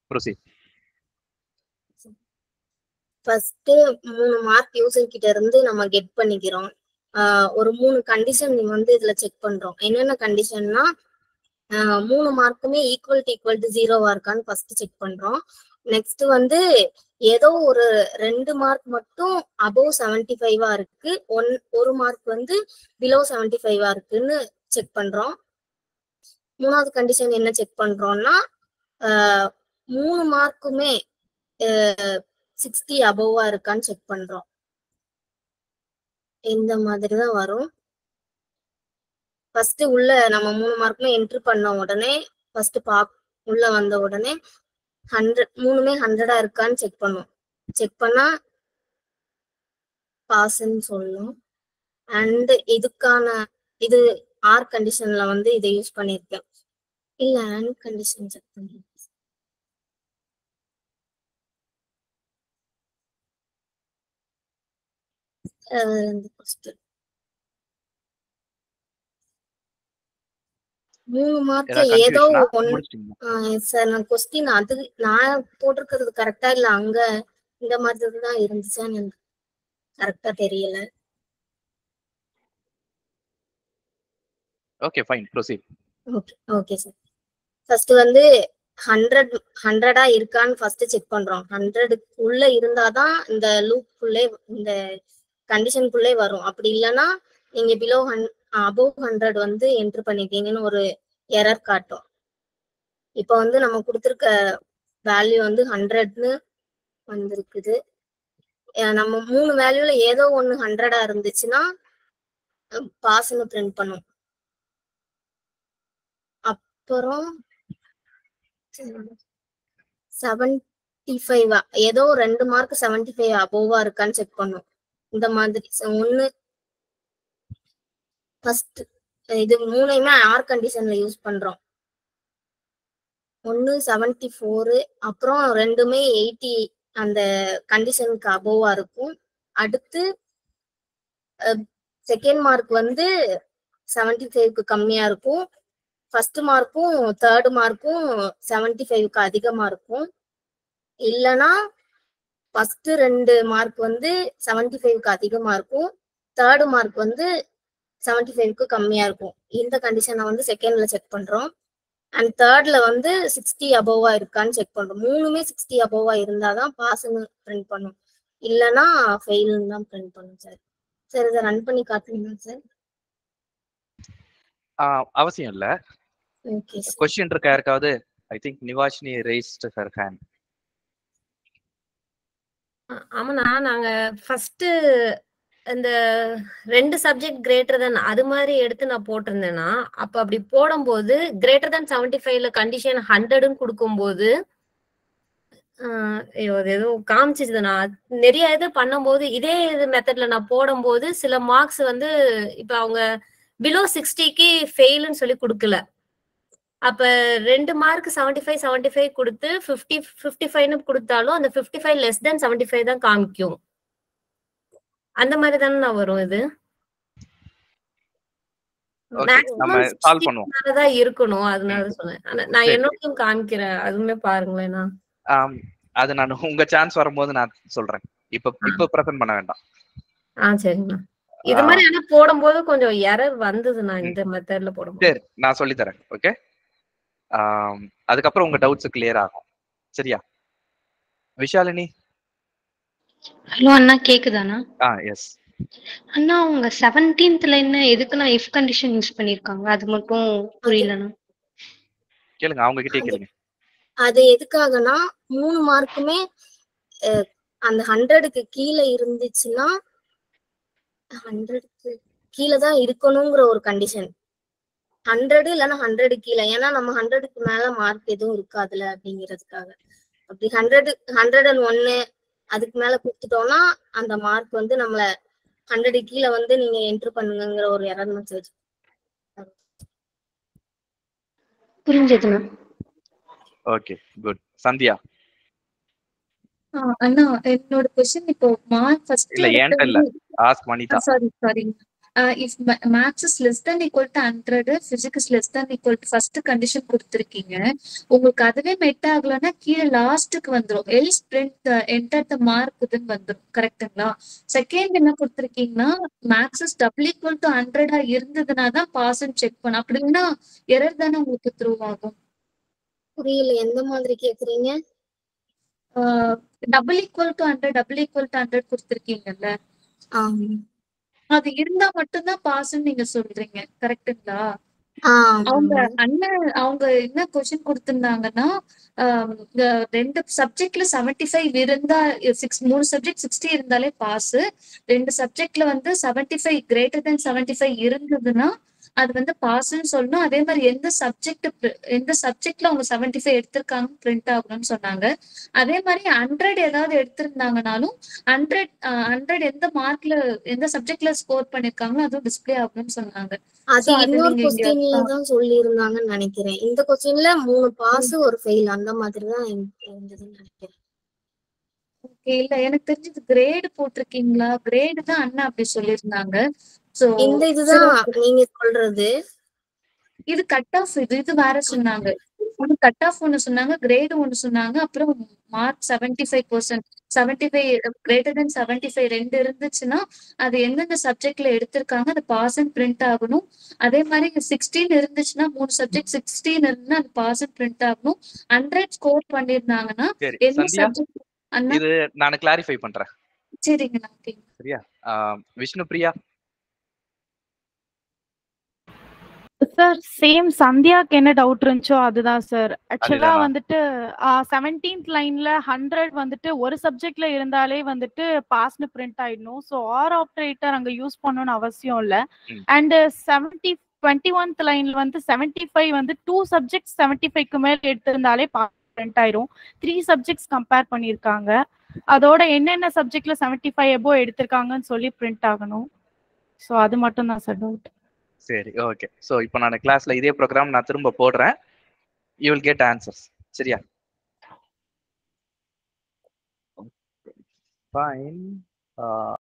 Proceed first மூணு mark user கிட்ட இருந்து நம்ம கெட் பண்ணிக்கிறோம் ஆஹ் ஒரு மூணு கண்டிஷன் வந்து இதுல செக் பண்றோம் என்னென்ன கண்டிஷன்னா மூணு மார்க்குமே ஈக்குவல் டு ஈக்குவல் டு ஜீரோவா இருக்கான்னு ஃபர்ஸ்ட் செக் பண்றோம் நெக்ஸ்ட் வந்து ஏதோ ஒரு ரெண்டு மார்க் மட்டும் அபோவ் செவன்டி ஃபைவா இருக்கு ஒன் ஒரு மார்க் வந்து பிலோ செவன்டி ஃபைவா இருக்குன்னு செக் பண்றோம் மூணாவது கண்டிஷன் என்ன செக் பண்றோம்னா ஆஹ் மூணு மார்க்குமே சிக்ஸ்டி அபோவா இருக்கான்னு செக் பண்றோம் இந்த மாதிரி தான் வரும் ஃபர்ஸ்ட் உள்ள நம்ம மூணு மார்க்குமே என்ட்ரி பண்ண உடனே ஃபர்ஸ்ட் பா உள்ள வந்த உடனே ஹண்ட்ரட் மூணுமே ஹண்ட்ரடா இருக்கான்னு செக் பண்ணும் செக் பண்ணா பாஸ்ன்னு சொல்லும் அண்ட் இதுக்கான இது ஆர் கண்டிஷன்ல வந்து இதை யூஸ் பண்ணியிருக்கேன் இல்ல அண்ட் கண்டிஷன் செக் பண்ணி இந்த question. மூணு மார்க் ஏதாவது ஏதோ கன்ஃபியூஷனா ஒன்னு முடிச்சிட்டீங்களா சார் நான் கொஸ்டின் அது நான் போட்டிருக்கிறது கரெக்டா இல்ல அங்க இந்த மாதிரி தான் இருந்துச்சான்னு எனக்கு கரெக்டா தெரியல okay fine proceed okay okay sir first வந்து ஹண்ட்ரட் ஹண்ட்ரடா இருக்கான்னு ஃபர்ஸ்ட் செக் பண்றோம் ஹண்ட்ரடுக்குள்ள இருந்தாதான் இந்த லூப்புக்குள்ளே இந்த கண்டிஷனுக்குள்ளே வரும் அப்படி இல்லைன்னா நீங்க பிலோ ஹன் அபோவ் ஹண்ட்ரட் வந்து என்ட்ரு பண்ணிருக்கீங்கன்னு ஒரு எரர் காட்டும் இப்போ வந்து நம்ம கொடுத்துருக்க வேல்யூ வந்து ஹண்ட்ரட்னு வந்திருக்குது அஹ் நம்ம மூணு வேல்யூல ஏதோ ஒன்னு ஹண்ட்ரடா இருந்துச்சுன்னா பாஸ்ன்னு பிரிண்ட் பண்ணும் அப்புறம் செவன்டி ஃபைவ் ஏதோ ரெண்டு மார்க் செவன்டி ஃபைவ் அபோவா இருக்கான்னு செக் பண்ணும் இந்த மாதிரி So, ஒண்ணு ஃபர்ஸ்ட் இது மூணையுமே ஆர் கண்டிஷன்ல யூஸ் பண்றோம் ஒன்னு செவன்டி ஃபோரு அப்புறம் ரெண்டுமே எயிட்டி அந்த கண்டிஷனுக்கு அபோவா இருக்கும் அடுத்து செகண்ட் மார்க் வந்து செவன்டி ஃபைவ்க்கு கம்மியா இருக்கும் ஃபர்ஸ்ட் மார்க்கும் தேர்ட் மார்க்கும் செவன்டி ஃபைவ்க்கு அதிகமா இருக்கும் இல்லனா ஃபர்ஸ்ட் ரெண்டு மார்க் வந்து செவன்டி ஃபைவ்க்கு அதிகமா இருக்கும் தேர்ட் மார்க் வந்து செவன்டி ஃபைவ்க்கு கம்மியா இருக்கும் இந்த கண்டிஷனை வந்து செகண்ட்ல செக் பண்றோம் அண்ட் தேர்ட்ல வந்து சிக்ஸ்டி அபோவா இருக்கான்னு செக் பண்றோம் மூணுமே சிக்ஸ்டி அபோவா இருந்தாதான் பாஸ்ன்னு பிரிண்ட் பண்ணும் இல்லனா ஃபெயில்னு தான் பிரிண்ட் பண்ணும் சார் சார் இதை ரன் பண்ணி காட்டுறீங்களா சார் அவசியம் இல்ல ஓகே சார் கொஸ்டின் இருக்கா யாருக்காவது I think Nivashini raised her hand ஆ- ஆமாண்ணா நாங்க ஃபர்ஸ்ட் இந்த ரெண்டு சப்ஜெக்ட் கிரேட்டர் than அது மாதிரி எடுத்து நான் போட்டிருந்தேன்னா அப்ப அப்படி போடும்போது கிரேட்டர் than செவன்டி ஃபைவ்ல கண்டிஷன் ஹண்ட்ரட்னு கொடுக்கும்போது ஆஹ் ஐயோ அது ஏதோ காமிச்சிச்சு நான் நிறைய இது பண்ணும்போது இதே இது மெத்தட்ல நான் போடும்போது சில மார்க்ஸ் வந்து இப்ப அவங்க பிலோ சிக்ஸ்டிக்கு ஃபெயில்னு சொல்லி கொடுக்கல அப்ப ரெண்டு mark seventy five seventy five கொடுத்து ஃபிஃப்டி ஃபிஃப்டி ஃபைவ்னு கொடுத்தாலும் அந்த fifty five less than seventy five தான் காமிக்கும் அந்த மாதிரி தானே நான் வரும் இது ஓகே நம்ம சால்வ் பண்ணுவோம் மேக்ஸிமம் தான் இருக்கணும் அதனால சொன்னேன் ஆனா நான் சரி. என்னோடையும் காமிக்கிறேன் அதுவுமே பாருங்களேண்ணா ஆம், அது நான் உங்க சான்ஸ் வரும்போது நான் சொல்றேன் இப்ப இப்ப ப்ரெசென்ட் பண்ண வேண்டாம் ஆ சரிங்கண்ணா இது ஆ. மாதிரி ஆனா போடும்போது கொஞ்சம் எரர் வந்ததுண்ணா இந்த மெத்தட்ல போடும்போது சரி நான் சொல்லி தரேன் ஓகே அதுக்கப்புறம் உங்க டவுட்ஸ் கிளியர் ஆகும் சரியா விஷாலினி ஹலோ அண்ணா கேக்குதாண்ணா ஆ எஸ் அண்ணா அவங்க செவன்டீன்த்ல என்ன எதுக்குண்ணா இஃப் கண்டிஷன் யூஸ் பண்ணிருக்காங்க அது மட்டும் புரியலண்ணா கேளுங்க அவங்க கிட்டே கேளுங்க அது எதுக்காகனா மூணு மார்க்குமே அந்த ஹண்ட்ரடுக்கு கீழே இருந்துச்சுன்னா ஹண்ட்ரடுக்கு கீழே தான் இருக்கணுங்கிற ஒரு கண்டிஷன் ஹண்ட்ரடு இல்லைன்னா ஹண்ட்ரடு கீழே ஏன்னா நம்ம ஹண்ட்ரடுக்கு மேல மார்க் எதுவும் இருக்காதுல அப்படிங்கிறதுக்காக அப்படி ஹண்ட்ரடு ஹண்ட்ரட் அண்ட் ஒன்னு அதுக்கு மேல கொடுத்துட்டோம்னா அந்த மார்க் வந்து நம்மள ஹண்ட்ரடு கீழே வந்து நீங்க என்ட்ரு பண்ணுங்கிற ஒரு எரர் மெசேஜ் புரிஞ்சதுண்ணா ஓகே குட் சந்தியா ஆ, அண்ணா என்னோட கொஸ்டின் இப்போ மார்க் ஃபர்ஸ்ட் இல்ல என்கிட்ட இல்ல ask Vanitha sorry sorry if max is less than equal to hundred physics less than equal to first condition கொடுத்துருக்கீங்க உங்களுக்கு அதுவே மெட் ஆகலைன்னா கீழே லாஸ்ட்டுக்கு வந்துரும் else print enter the mark இதுன்னு வந்துரும் கரெக்ட்டுங்களா செகண்ட் என்ன கொடுத்துருக்கீங்கன்னா max is double equal to ஹண்ட்ரடா இருந்ததுன்னா தான் பாஸ் செக் பண்ண அப்படின்னா எரர் தானே உங்களுக்கு த்ரூ ஆகும் புரியல எந்த மாதிரி கேக்குறீங்க double equal to hundred double equal to hundred கொடுத்துருக்கீங்கல்ல ஆமா அது இருந்தா மட்டும்தான் பாஸ்ன்னு நீங்க சொல்றீங்க கரெக்ட்டுங்களா ஆஹ் அவங்க அண்ணன் அவங்க என்ன கொஸ்டின் கொடுத்திருந்தாங்கன்னா ஆம், இந்த ரெண்டு சப்ஜெக்ட்ல 75 ஃபைவ் இருந்தா சிக்ஸ் மூணு சப்ஜெக்ட் சிக்ஸ்டி இருந்தாலே பாஸ் ரெண்டு சப்ஜெக்ட்ல வந்து 75 five greater than seventy five இருந்ததுன்னா அது வந்து பாஸ்ன்னு சொல்லணும் அதே மாதிரி எந்த சப்ஜெக்ட் எந்த சப்ஜெக்ட்ல அவங்க 75 ஃபைவ் எடுத்திருக்காங்க பிரிண்ட் ஆகணும்னு சொன்னாங்க அதே மாதிரி ஹண்ட்ரட் ஏதாவது எடுத்திருந்தாங்கனாலும் ஹண்ட்ரட் ஹண்ட்ரட் எந்த மார்க்ல எந்த சப்ஜெக்ட்ல ஸ்கோர் பண்ணிருக்காங்களோ அதுவும் டிஸ்ப்ளே ஆகணும்னு சொன்னாங்க அது So, அது இன்னொரு நீங்க இங்க- கொஸ்டின்ல தான் சொல்லி இருந்தாங்கன்னு நினைக்கிறேன் இந்த கொஸ்டின்ல மூணு பாஸ் ஒரு ஃபெயில் அந்த மாதிரி தான் இருந்ததுன்னு நினைக்கிறேன் ஓகே இல்ல எனக்கு தெரிஞ்சது கிரேடு போட்டிருக்கீங்களா கிரேடு தான் அண்ணா அப்படி சொல்லியிருந்தாங்க சோ இந்த இதுதான் நீங்க சொல்றது இது கட் ஆஃப் இது இது வேற சொன்னாங்க ஒன்னு கட் ஆஃப் ஒன்னு சொன்னாங்க கிரேடு ஒன்னு சொன்னாங்க அப்புறம் mark seventy five percent seventy five greater than seventy five ரெண்டு இருந்துச்சுன்னா அது எந்தெந்த சப்ஜெக்ட்ல எடுத்திருக்காங்க அது பாஸ் அண்ட் பிரிண்ட் ஆகணும் அதே மாதிரி சிக்ஸ்டீன் இருந்துச்சுன்னா மூணு சப்ஜெக்ட் சிக்ஸ்டீன் இருந்தா அது பாஸ் அண்ட் பிரிண்ட் ஆகணும் ஹண்ட்ரட் ஸ்கோர் பண்ணிருந்தாங்கன்னா சரி எந்த சந்தியா சப்ஜெக்ட் அண்ணா இது நான் கிளாரிஃபை பண்றேன் சரிங்க ஓகே ஆஹ் விஷ்ணு பிரியா சார் சேம் சந்தியாக்கு என்ன டவுட் இருந்துச்சோ அதுதான் சார் ஆக்சுவலா அதுதானா? வந்துட்டு செவன்டீன்த் லைன்ல ஹண்ட்ரட் வந்துட்டு ஒரு சப்ஜெக்ட்ல இருந்தாலே வந்துட்டு பாஸ்னு பிரிண்ட் ஆயிடணும் ஸோ ஆர் ஆப்ரேட்டர் அங்க யூஸ் பண்ணணும்னு அவசியம் இல்ல ம். அண்ட் செவன்டி டுவெண்ட்டி ஒன்த் லைன்ல வந்து செவன்டி ஃபைவ் வந்து டூ சப்ஜெக்ட்ஸ் செவன்டி ஃபைவ்க்கு மேல எடுத்திருந்தாலே பிரிண்ட் ஆயிரும் த்ரீ சப்ஜெக்ட்ஸ் கம்பேர் பண்ணியிருக்காங்க அதோட என்னென்ன சப்ஜெக்ட்ல செவன்டி ஃபைவ் எபோ எடுத்திருக்காங்கன்னு சொல்லி பிரிண்ட் ஆகணும் ஸோ அது மட்டும் தான் சார் டவுட் சரி ஓகே ஸோ இப்போ நான் கிளாஸ்ல இதே ப்ரோக்ராம் நான் திரும்ப போடுறேன் யூ வில் கெட் ஆன்சர்ஸ் சரியா ஃபைன்